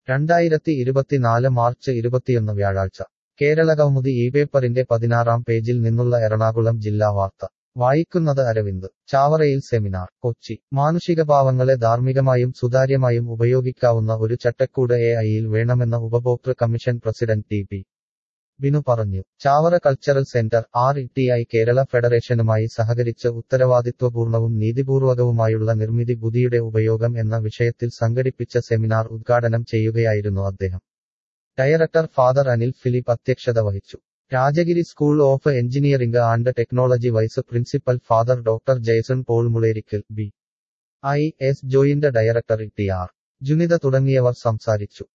രണ്ടായിരത്തി ഇരുപത്തിനാല് മാർച്ച് ഇരുപത്തിയൊന്ന് വ്യാഴാഴ്ച കേരളകൗമുദി ഈ പേപ്പറിന്റെ പതിനാറാം പേജിൽ നിന്നുള്ള എറണാകുളം ജില്ലാ വാർത്ത വായിക്കുന്നത് അരവിന്ദ് ചാവറയിൽ സെമിനാർ കൊച്ചി മാനുഷികഭാവങ്ങളെ ധാർമ്മികമായും സുതാര്യമായും ഉപയോഗിക്കാവുന്ന ഒരു ചട്ടക്കൂട് എ ഐയിൽ വേണമെന്ന ഉപഭോക്തൃ commission president T P Binu പറഞ്ഞു Chavara cultural centre R E T I Kerala ഫെഡറേഷനുമായി സഹകരിച്ച് ഉത്തരവാദിത്വപൂർണവും നീതിപൂർവകവുമായുള്ള നിർമ്മിതി ബുദ്ധിയുടെ ഉപയോഗം എന്ന വിഷയത്തിൽ സംഘടിപ്പിച്ച സെമിനാർ ഉദ്ഘാടനം ചെയ്യുകയായിരുന്നു അദ്ദേഹം ഡയറക്ടർ ഫാദർ അനിൽ ഫിലിപ്പ് അധ്യക്ഷത വഹിച്ചു Rajagiri school of engineering and technology vice principal father doctor Jaison Paul Mulerickal B I S joint director T R Junitha തുടങ്ങിയവർ സംസാരിച്ചു